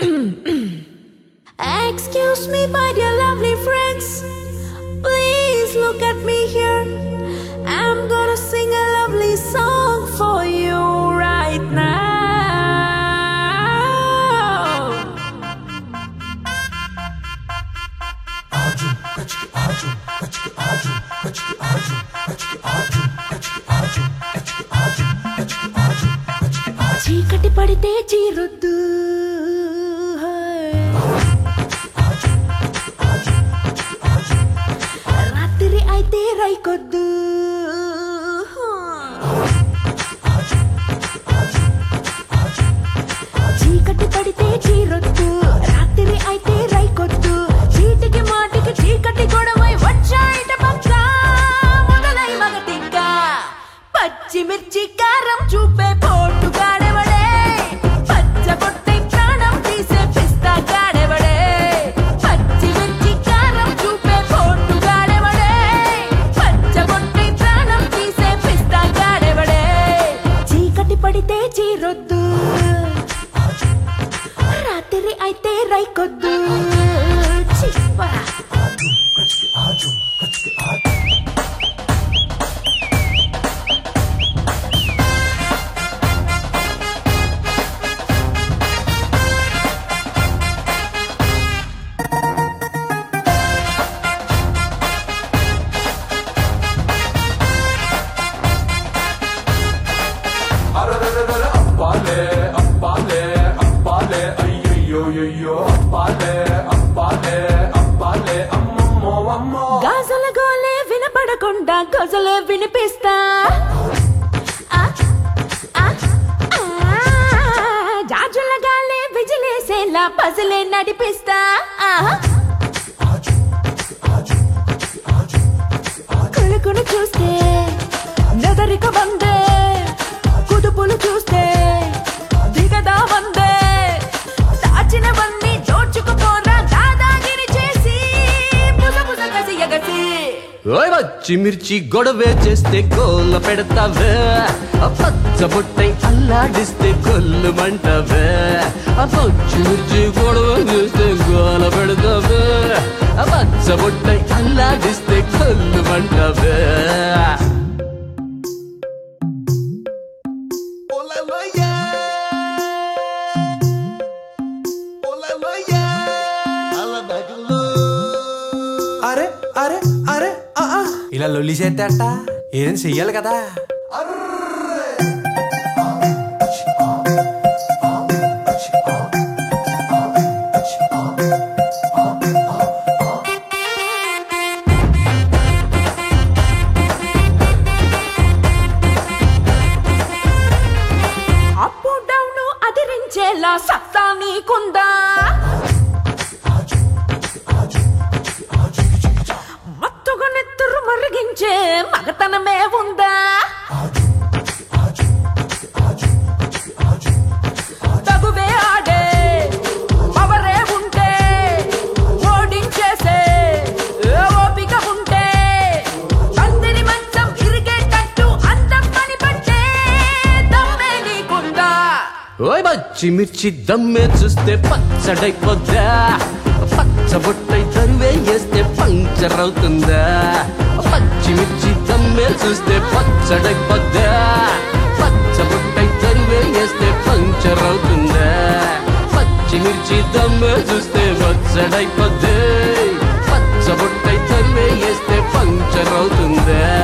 Excuse me, my dear lovely friends. Please look at me here. I'm gonna sing a lovely song for you right now. చీకటి పడితే చీరొద్దు రాత్రి అయితే రైకొద్దు చీకటి పడితే చీరొద్దు రాత్రి అయితే రైకొద్దు చీటికి మాటికి చీకటి గొడవై వచ్చాయిట పక్క మొదలై మగతిక్క పచ్చిమిర్చి కారం చూపే పోటు గాడెవడే పచ్చ పొట్టై ప్రాణం తీసే పిస్తా గాడెవడే పచ్చిమిర్చి కారం చూపే పోటు గాడెవడే పచ్చ పొట్టై ప్రాణం తీసే పిస్తా గాడెవడే చీకటి పడితే చీరొద్దు రాత్రి అయితే రైకొద్దు చిప్పరా అరరరరర అప్పాలే అప్పాలే అప్పాలే అయ్యయ్యోయ్యో అప్పాలే అప్పాలే అప్పాలే అమ్మమ్మో అమ్మో గాజల గోలే వినపడకుండా గజలే వినిపిస్తా ఆ, ఆ, ఆ, జాజుల గాలే విజిలేసేలా పజలే నడిపిస్తా ఆ. కొడుకును చూస్తే నెదరిక వందే కుదుపులు చూస్తే దిగదా వందే దాచినవన్నీ దోచుకుపోరా దాదాగిరి చేసి బుస బుస కసి ఎగసి ఓయ్ వచ్చి మిర్చి గొడవే చేస్తే కోల పెడతావే ఆ పచ్చ బొట్టై అల్లాడిస్తే కొల్లు మంటవే ఆ పచ్చి మిర్చి గొడవ చేస్తే గోల పెడతావే ఆ పచ్చ బొట్టై అల్లాడిస్తే కొల్లు మంటవే అరే అరే అరే ఆ, ఆ. ఇలా లొల్లి చేస్తే అట్ట ఏం చెయ్యాలి కదా అప్పు డౌన్ అదిరించేలా సత్తా నీకుందా మత్తుగా నెత్తురు మరిగించే మగతనమే ఉందా తగువే ఆడే పవరే ఉంటే ఓడించేసే ఓపిక ఉంటే పందిరి మంచం ఇరిగేటట్టు అందం పని పట్టే దమ్మే నీకుందా ఓయ్ పచ్చి మిర్చి దమ్మే చూస్తే పచ్చడైపోద్దా పచ్చ బొట్టై తరువే వేస్తే పంచర్ అవుతుందా పచ్చి మిర్చి దమ్మే చూస్తే పచ్చడైపోద్దా పచ్చ బొట్టై తరువే వేస్తే పంచర్ అవుతుందా పచ్చి మిర్చి దమ్మే చూస్తే పచ్చడైపోద్దే పచ్చ బొట్టై తరువే వేస్తే పంచర్ అవుతుందా